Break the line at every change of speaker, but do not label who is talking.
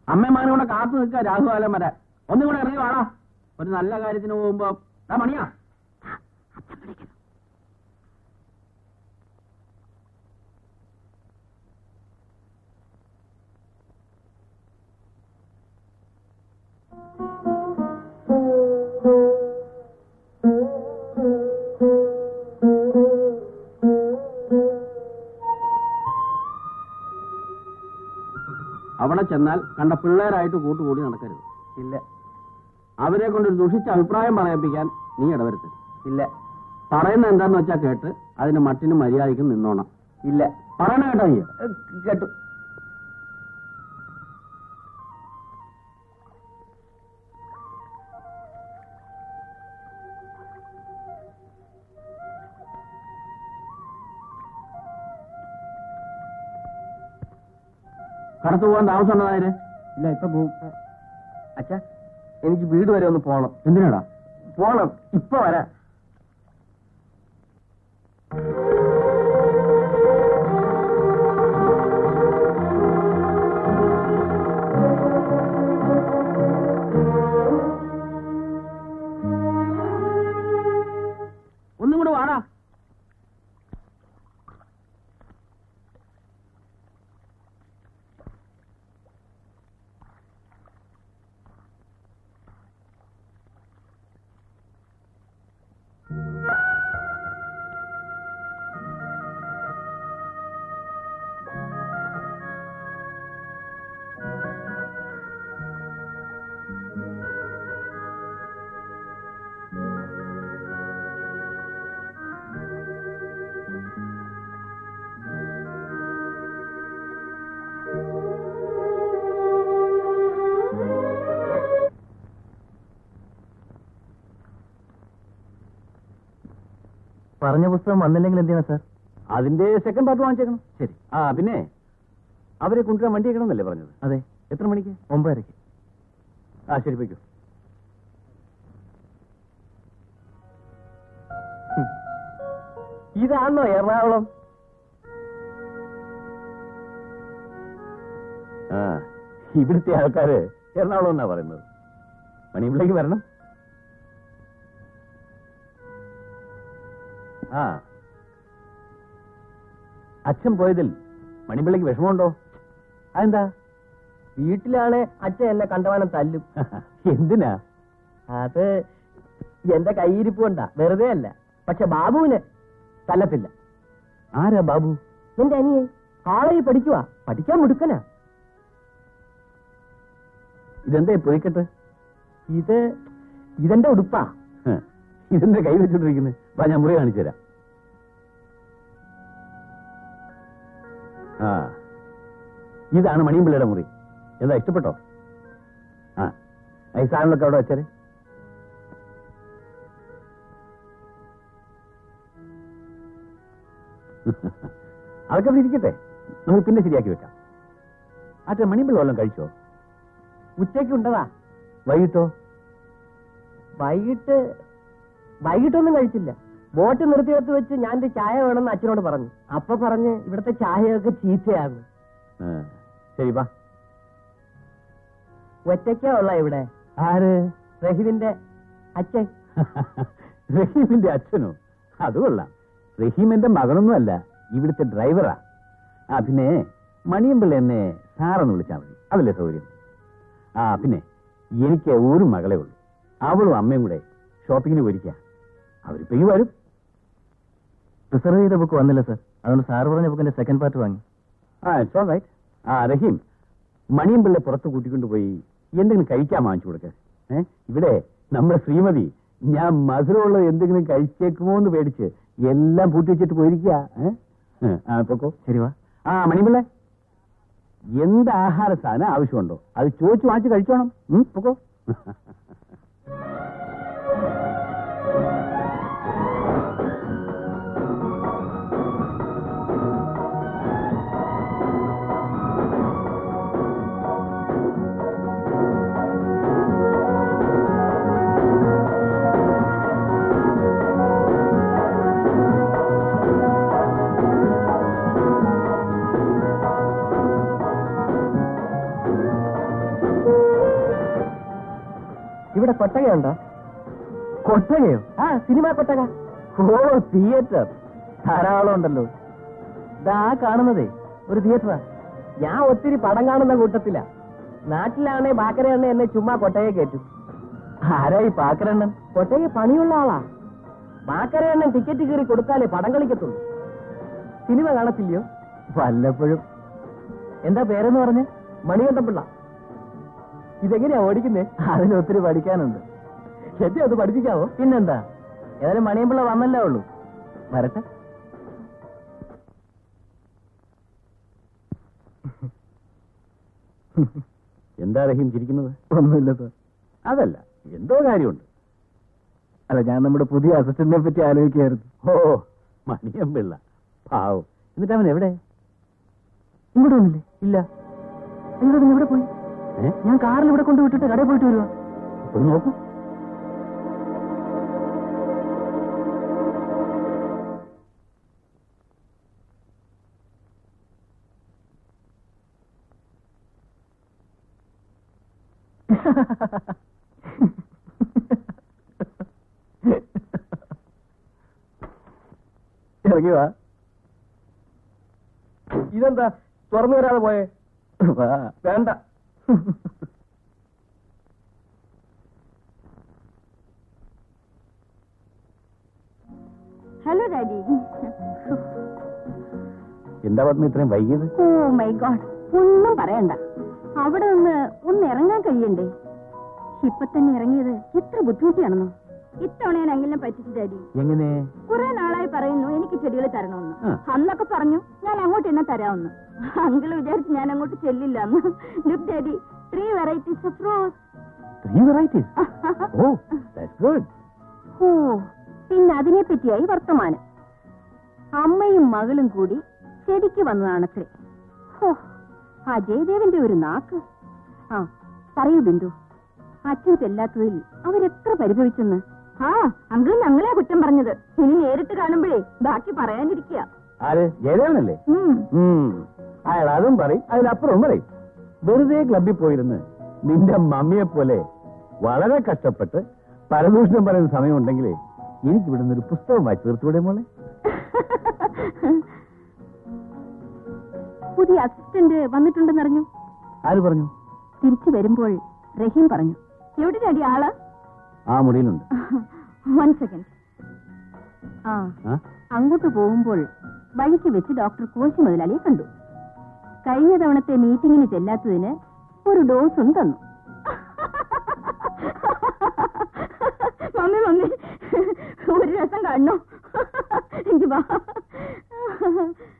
അമ്മമാരും കൂടെ കാത്തു നിൽക്കുക രാഹുകാലം വരെ ഒന്നും കൂടെ ഇറങ്ങി വാടാ ഒരു നല്ല കാര്യത്തിന് പോകുമ്പോ ദാ മണിയാ അവിടെ ചെന്നാൽ കണ്ട പിള്ളേരായിട്ട് കൂട്ടുകൂടി നടക്കരുത്
ഇല്ല
അവരെ കൊണ്ട് ഒരു ദുഷിച്ച അഭിപ്രായം പറയിപ്പിക്കാൻ നീ ഇടവരുത്തരുത്
ഇല്ല
പറയുന്ന എന്താന്ന് വെച്ചാ കേട്ട് അതിന്റെ മട്ടിനും മര്യാദയ്ക്കും നിന്നോണം
ഇല്ല
പറയണ കേട്ടോ നീ
ഏ, കേട്ടു
കടത്തു പോകാൻ താമസം ഉണ്ടതായത്
ഇല്ല ഇപ്പൊ പോവും അച്ഛാ എനിക്ക് വീട് വരെ ഒന്ന് പോണം
എന്തിനാടാ
പോണം ഇപ്പൊ വരാം
ഒന്നും കൂടെ വാടാ
പറഞ്ഞ പുസ്തകം വന്നില്ലെങ്കിൽ എന്ത് ചെയ്യണം സാർ
അതിന്റെ സെക്കൻഡ് പാർട്ട് വാങ്ങിച്ചേക്കണം
ശരി
ആ പിന്നെ അവരെ കൊണ്ടുവരാൻ വണ്ടി വെക്കണമെന്നല്ലേ പറഞ്ഞത്
അതെ
എത്ര മണിക്ക്
ഒമ്പതരയ്ക്ക്
ആ ശരി പോയിക്കോ
ഇതാണോ എറണാകുളം
ആ ഇവിടുത്തെ ആൾക്കാര് എറണാകുളം എന്നാ പറയുന്നത് മണിയമ്പിളേക്ക് വരണം ആ അച്ഛൻ പോയതിൽ മണിപ്പിള്ളയ്ക്ക് വിഷമമുണ്ടോ അതെന്താ
വീട്ടിലാണ് അച്ഛൻ എന്നെ കണ്ടവാനം തല്ലും
എന്തിനാ
അത് എന്റെ കയ്യിരിപ്പ് കൊണ്ടാ വെറുതെ അല്ല പക്ഷെ ബാബുവിന് തല്ലത്തില്ല
ആരാ ബാബു
എന്റെ അനിയെ കോളേജിൽ പഠിക്കുവാ പഠിക്കാൻ മുടുക്കനാ
ഇതെന്താ പൊയ്ക്കട്ടെ
ഇത് ഇതെന്റെ ഉടുപ്പാ
ഇതെന്താ കൈ വെച്ചോണ്ടിരിക്കുന്നത് വാ ഞാൻ മുറി കാണിച്ചു തരാം ആ ഇതാണ് മണിയമ്പിള്ളയുടെ മുറി എന്താ ഇഷ്ടപ്പെട്ടോ ആ ഈ സാധനങ്ങളൊക്കെ അവിടെ വെച്ചാല് അതൊക്കെ അവിടെ ഇരിക്കട്ടെ നമുക്ക് പിന്നെ ശരിയാക്കി വെക്കാം ആട്ടെ മണിയമ്പിള്ള വല്ലതും കഴിച്ചോ
ഉച്ചയ്ക്ക് ഉണ്ടതാ
വൈകിട്ടോ
വൈകിട്ട് വൈകിട്ടൊന്നും കഴിച്ചില്ല ബോട്ട് നിർത്തിയെടുത്ത് വെച്ച് ഞാൻ ഒരു ചായ വേണമെന്ന് അച്ഛനോട് പറഞ്ഞു അപ്പൊ പറഞ്ഞ് ഇവിടുത്തെ ചായയൊക്കെ ചീത്തയാകും
ആ, ശരി വാ
ഒറ്റയ്ക്കാ ഉള്ള ഇവിടെ
ആര്
റഹീമിന്റെ അച്ഛൻ
റഹീമിന്റെ അച്ഛനോ അത് കൊള്ളാം റഹീമിന്റെ മകനൊന്നുമല്ല ഇവിടുത്തെ ഡ്രൈവറാ ആ പിന്നെ മണിയമ്പിള്ള എന്നെ സാറെന്ന് വിളിച്ചാൽ മതി അതല്ലേ സൗകര്യം ആ പിന്നെ എനിക്ക് ഒരു മകളെ ഉള്ളൂ അവളും അമ്മയും കൂടെ ഷോപ്പിങ്ങിന് പോയിരിക്കുക അവരിപ്പോ ഈ വരും
റിസർവ് ചെയ്ത ബുക്ക് വന്നില്ല സർ അതുകൊണ്ട് സാറ് പറഞ്ഞ ബുക്കിന്റെ സെക്കൻഡ് പാർട്ട് വാങ്ങി
ആ ഇറ്റ്സ് ഓൾ റൈറ്റ് ആ റഹീം മണിയമ്പിള്ള പുറത്ത് കൂട്ടിക്കൊണ്ടുപോയി എന്തെങ്കിലും കഴിക്കാൻ വാങ്ങിച്ചു കൊടുക്ക ഏ ഇവിടെ നമ്മുടെ ശ്രീമതി ഞാൻ മധുരമുള്ളത് എന്തെങ്കിലും കഴിച്ചേക്കുമോ എന്ന് പേടിച്ച് എല്ലാം പൂട്ടി വെച്ചിട്ട് പോയിരിക്കുക ഏ? ഏ, ആ പൊക്കോ
ശരി വാ
ആ മണിയമ്പിള്ള എന്ത് ആഹാര സാധനം ആവശ്യമുണ്ടോ അത് ചോദിച്ചു വാങ്ങിച്ച് കഴിച്ചോണം ഉം, പൊക്കോ
ഇവിടെ കൊട്ടകയുണ്ടോ
കൊട്ടകയോ
ആ സിനിമ കൊട്ടക
ഓ തിയേറ്റർ ധാരാളം ഉണ്ടല്ലോ
ഇതാ കാണുന്നതേ ഒരു തിയേറ്ററാ ഞാൻ ഒത്തിരി പടം കാണുന്ന കൂട്ടത്തില നാട്ടിലാണേ ബാക്കരയാണേ എന്നെ ചുമ്മാ കൊട്ടയെ കയറ്റും
ആരായി പാക്കരണ്ണൻ
കൊട്ടയെ പണിയുള്ള ആളാ ബാക്കരയണ്ണൻ ടിക്കറ്റ് കീറി കൊടുത്താലേ പടം കളിക്കത്തുള്ളൂ സിനിമ കാണത്തില്ലയോ
വല്ലപ്പോഴും
എന്താ പേരെന്ന് പറഞ്ഞ് മണികണ്ഠപിള്ള ഇതെങ്ങനെയാ ഓടിക്കുന്നേ
അതിന് ഒത്തിരി പഠിക്കാനുണ്ട്
എന്നെ അത് പഠിപ്പിക്കാവോ
പിന്നെന്താ ഏതായാലും മണിയമ്പിള്ള വന്നല്ലേ ഉള്ളൂ വരട്ടെ എന്താ റഹീം ചിരിക്കുന്നത്
ഒന്നുമില്ല സാർ
അതല്ല എന്തോ കാര്യമുണ്ട്
അല്ല ഞാൻ നമ്മുടെ പുതിയ അസിസ്റ്റന്റിനെ പറ്റി ആലോചിക്കുകയായിരുന്നു
ഓ മണിയമ്പിള്ള പാവം എന്നിട്ട് അവൻ എവിടെ
ഇങ്ങോട്ട് വന്നില്ലേ
ഇല്ല
അയ്യോ പിന്നെ എവിടെ പോയി
ഏ
ഞാൻ കാറിൽ ഇവിടെ കൊണ്ട് വിട്ടിട്ട് കടയിൽ പോയിട്ട് വരുവാ
അപ്പോൾ നോക്കൂ
ഇറങ്ങി വാ ഇതെന്താ തുറന്നു വരാതെ പോയേ
വാ.
വേണ്ട
ഹലോ ഡാഡി
എന്താ പത്മ ഇത്രയും വൈകിയത്
ഓ മൈ ഗോഡ് ഒന്നും പറയണ്ട അവിടെ നിന്ന് ഒന്ന് ഇറങ്ങാൻ കഴിയണ്ടേ ഇപ്പൊ തന്നെ ഇറങ്ങിയത് എത്ര ബുദ്ധിമുട്ടിയാണെന്നോ ഇത്തവണ ഞാൻ അങ്ങനെ പറ്റിച്ചു ഡാഡി
എങ്ങനെ
കുറെ നാളായി പറയുന്നു എനിക്ക് ചെടികൾ തരണമെന്ന്
ആ.
അന്നൊക്കെ പറഞ്ഞു ഞാൻ അങ്ങോട്ട് എന്നെ തരാമെന്ന് അങ്കിള് വിചാരിച്ച് ഞാൻ അങ്ങോട്ട് ചെല്ലില്ല എന്ന് look daddy three varieties of rose
three varieties oh that's good
oh പിന്നെ അതിനെ പറ്റിയായി വർത്തമാനം അമ്മയും മകളും കൂടി ചെടിക്ക് വന്നതാണത്രേ ഹോ ആ ജയദേവന്റെ ഒരു നാക്ക് ആ പറയൂ ബിന്ദു അച്ഛൻ ചെല്ലാത്തതിൽ അവരെത്ര പരിഭവിച്ചെന്ന് ആ അങ്കിൾ ഞങ്ങളെ കുറ്റം പറഞ്ഞത് ഇനി നേരിട്ട് കാണുമ്പോഴേ ബാക്കി പറയാനിരിക്കുക
ആര് ജയദേവനല്ലേ
ഉം.
ഉം. അയാൾ അതും പറയും അതിലപ്പുറവും പറയും വെറുതെ ക്ലബിൽ പോയിരുന്ന് നിന്റെ മമ്മിയെ പോലെ വളരെ കഷ്ടപ്പെട്ട് പരദൂഷണം പറയുന്ന സമയമുണ്ടെങ്കിലേ എനിക്ക് ഇവിടുന്ന് ഒരു പുസ്തകം വായിച്ചു തീർത്തുകൂടെ മോളെ
പുതിയ അസിസ്റ്റന്റ് വന്നിട്ടുണ്ടെന്നറിഞ്ഞു
ആര് പറഞ്ഞു
തിരിച്ചു വരുമ്പോൾ റഹീം പറഞ്ഞു എവിടെ ഡാഡി ആള്
ആ മുറിയിലുണ്ട്
വൺ സെക്കൻഡ് ആ
ആ?
അങ്ങോട്ട് പോകുമ്പോൾ വഴിക്ക് വെച്ച് ഡോക്ടർ കോശി മുതലാളിയെ കണ്ടു കഴിഞ്ഞ തവണത്തെ മീറ്റിംഗിന് ചെല്ലാത്തതിന് ഒരു ഡോസും തന്നു മമ്മി മമ്മി ഒരു രസം കാണണോ എനിക്ക് വാ